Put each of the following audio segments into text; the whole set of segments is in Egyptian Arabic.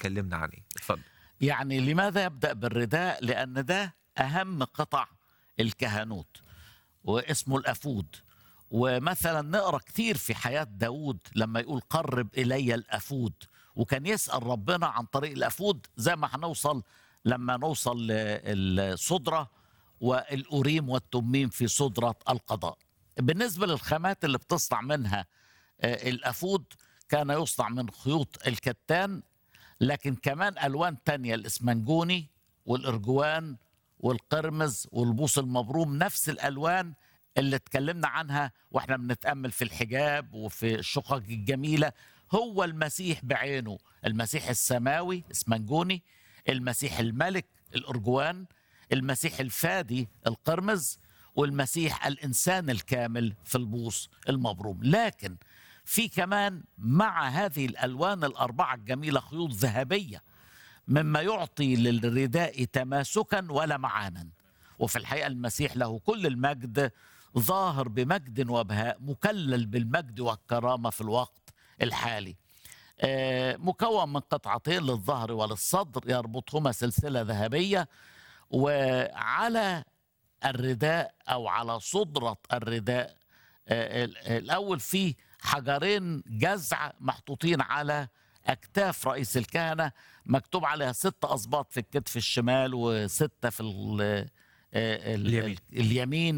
كلمنا عنه اتفضل يعني لماذا يبدأ بالرداء؟ لأن ده أهم قطع الكهنوت واسمه الأفود ومثلا نقرأ كتير في حياة داود لما يقول قرب إلي الأفود وكان يسأل ربنا عن طريق الأفود زي ما هنوصل لما نوصل للصدرة والأوريم والتميم في صدرة القضاء بالنسبة للخامات اللي بتصنع منها آه، الأفود كان يصنع من خيوط الكتان لكن كمان ألوان تانية الإسمنجوني والإرجوان والقرمز والبوص المبروم نفس الألوان اللي اتكلمنا عنها واحنا بنتأمل في الحجاب وفي الشقق الجميلة هو المسيح بعينه المسيح السماوي اسمنجوني المسيح الملك الأرجوان المسيح الفادي القرمز والمسيح الإنسان الكامل في البوص المبروم لكن في كمان مع هذه الألوان الأربعة الجميلة خيوط ذهبية مما يعطي للرداء تماسكا ولمعانا وفي الحقيقة المسيح له كل المجد ظاهر بمجد وبهاء مكلل بالمجد والكرامة في الوقت الحالي آه، مكون من قطعتين للظهر وللصدر يربطهما سلسلة ذهبية وعلى الرداء أو على صدرة الرداء آه، ال- الأول فيه حجرين جزع محطوطين على أكتاف رئيس الكهنة مكتوب عليها ست أصباط في الكتف الشمال وستة في ال- آه، ال- اليمين. اليمين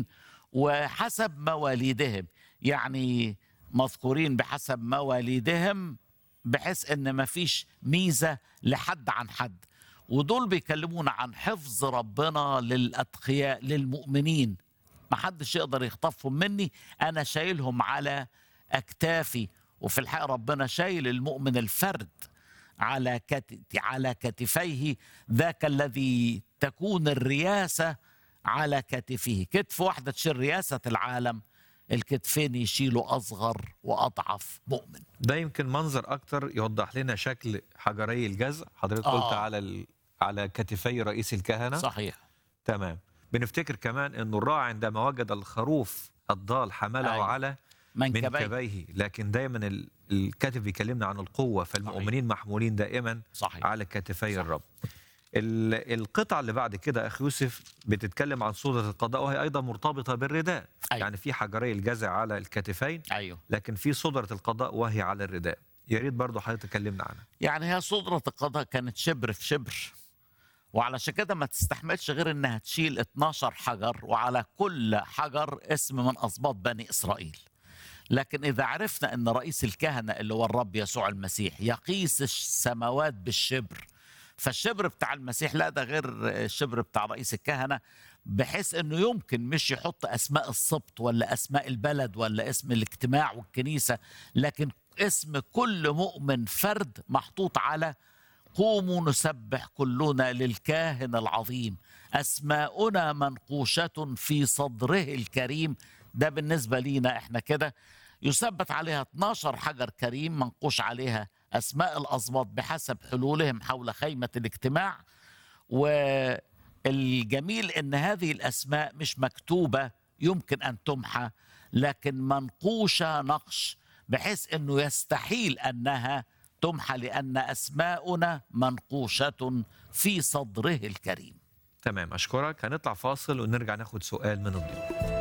وحسب مواليدهم يعني مذكورين بحسب مواليدهم بحيث ان ما فيش ميزه لحد عن حد ودول بيكلمونا عن حفظ ربنا للاتقياء للمؤمنين ما حدش يقدر يخطفهم مني انا شايلهم على اكتافي وفي الحقيقه ربنا شايل المؤمن الفرد على كت... على كتفيه ذاك الذي تكون الرياسه على كتفه كتف واحده تشيل رياسه العالم الكتفين يشيلوا اصغر واضعف مؤمن ده يمكن منظر اكتر يوضح لنا شكل حجري الجزع حضرتك آه. قلت على ال... على كتفي رئيس الكهنه صحيح تمام بنفتكر كمان انه الراعي عندما وجد الخروف الضال حمله أيوة. على من كبيه منكبيه لكن دايما ال- الكاتب بيكلمنا عن القوه فالمؤمنين محمولين دائما صحيح على كتفي صح. الرب ال- القطعة اللي بعد كده أخ يوسف بتتكلم عن صورة القضاء وهي أيضا مرتبطة بالرداء أيوة. يعني في حجري الجزع على الكتفين ايوه لكن في صدرة القضاء وهي على الرداء يا ريت برضه حضرتك تكلمنا عنها يعني هي صدرة القضاء كانت شبر في شبر وعلشان كده ما تستحملش غير انها تشيل 12 حجر وعلى كل حجر اسم من اسباط بني اسرائيل لكن اذا عرفنا ان رئيس الكهنه اللي هو الرب يسوع المسيح يقيس السماوات بالشبر فالشبر بتاع المسيح لا ده غير الشبر بتاع رئيس الكهنه بحيث انه يمكن مش يحط اسماء السبط ولا اسماء البلد ولا اسم الاجتماع والكنيسه لكن اسم كل مؤمن فرد محطوط على قوموا نسبح كلنا للكاهن العظيم اسماؤنا منقوشه في صدره الكريم ده بالنسبه لينا احنا كده يثبت عليها 12 حجر كريم منقوش عليها اسماء الاسباط بحسب حلولهم حول خيمه الاجتماع والجميل ان هذه الاسماء مش مكتوبه يمكن ان تمحى لكن منقوشه نقش بحيث انه يستحيل انها تمحى لان اسماؤنا منقوشه في صدره الكريم تمام أشكرك هنطلع فاصل ونرجع ناخد سؤال من الضيوف